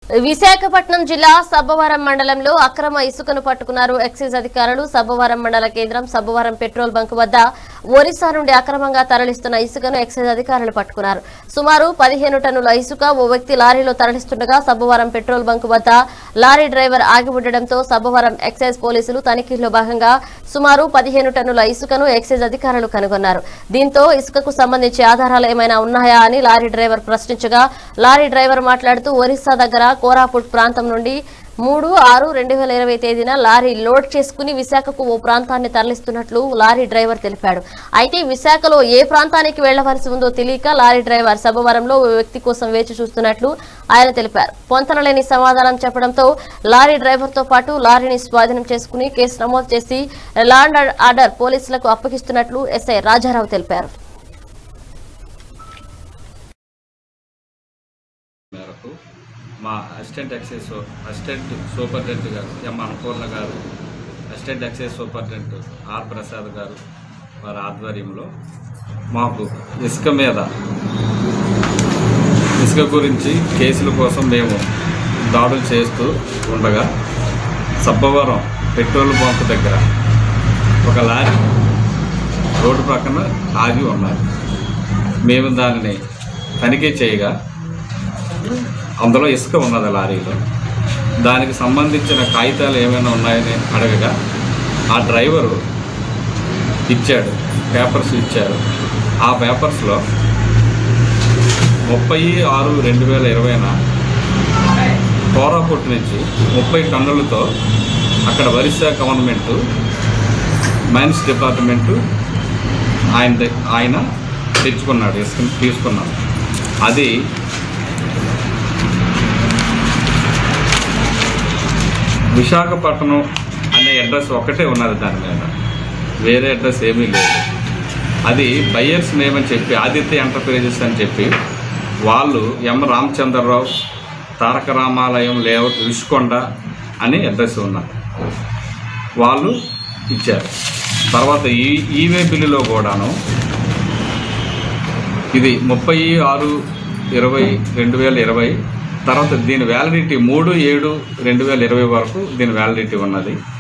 విశాఖపట్నం జిల్లా సబ్బవరం మండలంలో అక్రమ ఇసుకను పట్టుకున్నారు ఎక్సైజ్ అధికారులు సబ్బవరం మండల కేంద్రం సబ్బవరం పెట్రోల్ బంక్ వద్ద ఒరిస్సా నుండి అక్రమంగా తరలిస్తున్న ఇసుకను ఎక్సైజ్ అధికారులు పట్టుకున్నారు సుమారు పదిహేను టన్నుల ఇసుక ఓ వ్యక్తి లారీలో తరలిస్తుండగా సబ్బవరం పెట్రోల్ బంక్ వద్ద లారీ డ్రైవర్ ఆగి ఉండడంతో సబ్బవరం ఎక్సైజ్ పోలీసులు తనిఖీల్లో భాగంగా సుమారు పదిహేను టన్నుల ఇసుకను ఎక్సైజ్ అధికారులు కనుగొన్నారు దీంతో ఇసుకకు సంబంధించి ఆధారాలు ఏమైనా ఉన్నాయా అని లారీ డ్రైవర్ ప్రశ్నించగా లారీ డ్రైవర్ మాట్లాడుతూ ఒరిస్సా దగ్గర కోరాపుట్ ప్రాంతం నుండి మూడు ఆరు రెండు వేల ఇరవై తేదీన లారీ లోడ్ చేసుకుని విశాఖకు ఓ ప్రాంతాన్ని తరలిస్తున్నట్లు లారీ డ్రైవర్ తెలిపాడు అయితే విశాఖలో ఏ ప్రాంతానికి వెళ్లవలసి ఉందో తెలియక లారీ డ్రైవర్ సభవరంలో ఓ వ్యక్తి కోసం వేచి చూస్తున్నట్లు ఆయన తెలిపారు పొంతనలేని సమాధానం చెప్పడంతో లారీ డ్రైవర్ తో పాటు లారీని స్వాధీనం చేసుకుని కేసు నమోదు చేసి లాండ్ ఆర్డర్ పోలీసులకు అప్పగిస్తున్నట్లు ఎస్ఐ రాజారావు తెలిపారు మేరకు మా అసిస్టెంట్ ఎక్సైజ్ సూ- అసిస్టెంట్ సూపరింటెండెంట్ గారు ఎం అన్నపూర్ణ గారు assistant excise superintendent R Prasad గారు వారి ఆధ్వర్యంలో మాకు ఇసుక మీద ఇసుక గురించి కేసుల కోసం మేము దాడులు చేస్తూ ఉండగా సబ్బవరం పెట్రోల్ బంక్ దగ్గర ఒక లారీ రోడ్డు పక్కన ఆగి ఉన్నారు మేము దానిని తనిఖీ చేయగా అందులో ఇసుక ఉన్నది లారీలో దానికి సంబంధించిన కాగితాలు ఏమైనా ఉన్నాయని అడగగా ఆ డ్రైవరు ఇచ్చాడు పేపర్స్ ఇచ్చారు ఆ పేపర్స్లో ముప్పై ఆరు రెండు వేల ఇరవైన కోరాపుట్ నుంచి ముప్పై టన్నులతో అక్కడ ఒరిస్సా గవర్నమెంటు మైన్స్ డిపార్ట్మెంటు ఆయన ద- ఆయన తెచ్చుకున్నాడు ఇసుక తీసుకున్నాడు అది విశాఖపట్నం అనే అడ్రస్ ఒక్కటే ఉన్నది దాని మీద వేరే అడ్రస్ ఏమీ లేదు అది బయ్యర్స్ నేమ్ అని చెప్పి ఆదిత్య ఎంటర్ప్రైజెస్ అని చెప్పి వాళ్ళు ఎం రామచంద్రరావు తారక రామాలయం లేఅవుట్ రుషికొండ అని అడ్రస్ ఉన్నారు వాళ్ళు ఇచ్చారు తర్వాత ఈ ఈవే బిల్లులో కూడాను ఇది ముప్పై ఆరు ఇరవై రెండు వేల ఇరవై తర్వాత దీని వ్యాలిడిటీ మూడు ఏడు రెండు వేల ఇరవై వరకు దీని వ్యాలిడిటీ ఉన్నది